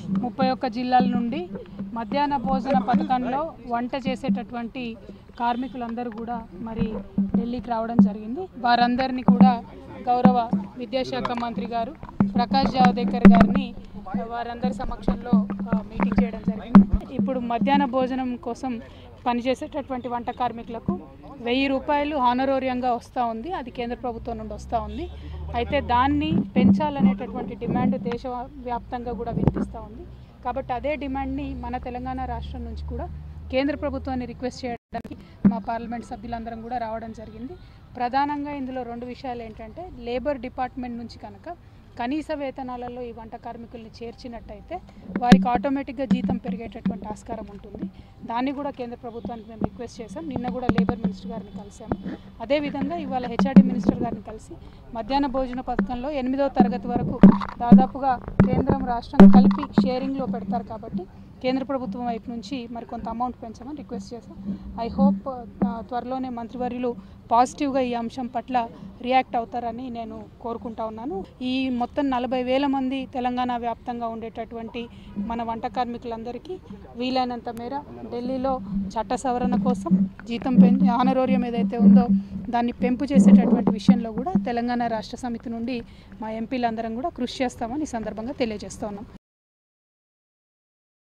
ముప్పై ఒక్క జిల్లాల నుండి మధ్యాహ్న భోజన పథకంలో వంట చేసేటటువంటి కార్మికులందరూ కూడా మరి ఢిల్లీకి రావడం జరిగింది వారందరినీ కూడా గౌరవ విద్యాశాఖ మంత్రి గారు ప్రకాష్ జావదేకర్ గారిని వారందరి సమక్షంలో ఆ, మీటింగ్ చేయడం జరిగింది ఇప్పుడు మధ్యాహ్న భోజనం కోసం పనిచేసేటటువంటి వంట కార్మికులకు వెయ్యి రూపాయలు హానరోరియంగా వస్తూ ఉంది అది కేంద్ర ప్రభుత్వం నుండి వస్తూ ఉంది అయితే దాన్ని పెంచాలనేటటువంటి డిమాండ్ దేశ వ్యాప్తంగా కూడా వినిపిస్తూ ఉంది కాబట్టి అదే డిమాండ్ని మన తెలంగాణ రాష్ట్రం నుంచి కూడా కేంద్ర ప్రభుత్వాన్ని రిక్వెస్ట్ చేయడానికి మా పార్లమెంట్ సభ్యులందరం కూడా రావడం జరిగింది ప్రధానంగా ఇందులో రెండు విషయాలు ఏంటంటే లేబర్ డిపార్ట్మెంట్ నుంచి కనుక కనీస వేతనాలలో ఈ వంట కార్మికుల్ని చేర్చినట్టయితే వారికి ఆటోమేటిక్గా జీతం పెరిగేటటువంటి ఆస్కారం ఉంటుంది దాన్ని కూడా కేంద్ర ప్రభుత్వానికి మేము రిక్వెస్ట్ చేశాం నిన్న కూడా లేబర్ మినిస్టర్ గారిని కలిసాము అదేవిధంగా ఇవాళ హెచ్ఆర్డీ మినిస్టర్ గారిని కలిసి మధ్యాహ్న భోజన పథకంలో ఎనిమిదవ తరగతి వరకు దాదాపుగా కేంద్రం రాష్ట్రం కలిపి షేరింగ్లో పెడతారు కాబట్టి కేంద్ర ప్రభుత్వం వైపు నుంచి మరి కొంత అమౌంట్ పెంచమని రిక్వెస్ట్ చేశాం ఐ హోప్ త్వరలోనే మంత్రివర్యులు పాజిటివ్గా ఈ అంశం పట్ల రియాక్ట్ అవుతారని నేను కోరుకుంటా ఉన్నాను ఈ మొత్తం నలభై వేల మంది తెలంగాణ వ్యాప్తంగా ఉండేటటువంటి మన వంట కార్మికులందరికీ వీలైనంత మేర ఢిల్లీలో చట్ట సవరణ కోసం జీతం పెంచి ఆనరోరియం ఏదైతే ఉందో దాన్ని పెంపు చేసేటటువంటి విషయంలో కూడా తెలంగాణ రాష్ట్ర సమితి నుండి మా ఎంపీలందరం కూడా కృషి చేస్తామని ఈ సందర్భంగా తెలియజేస్తా ఉన్నాం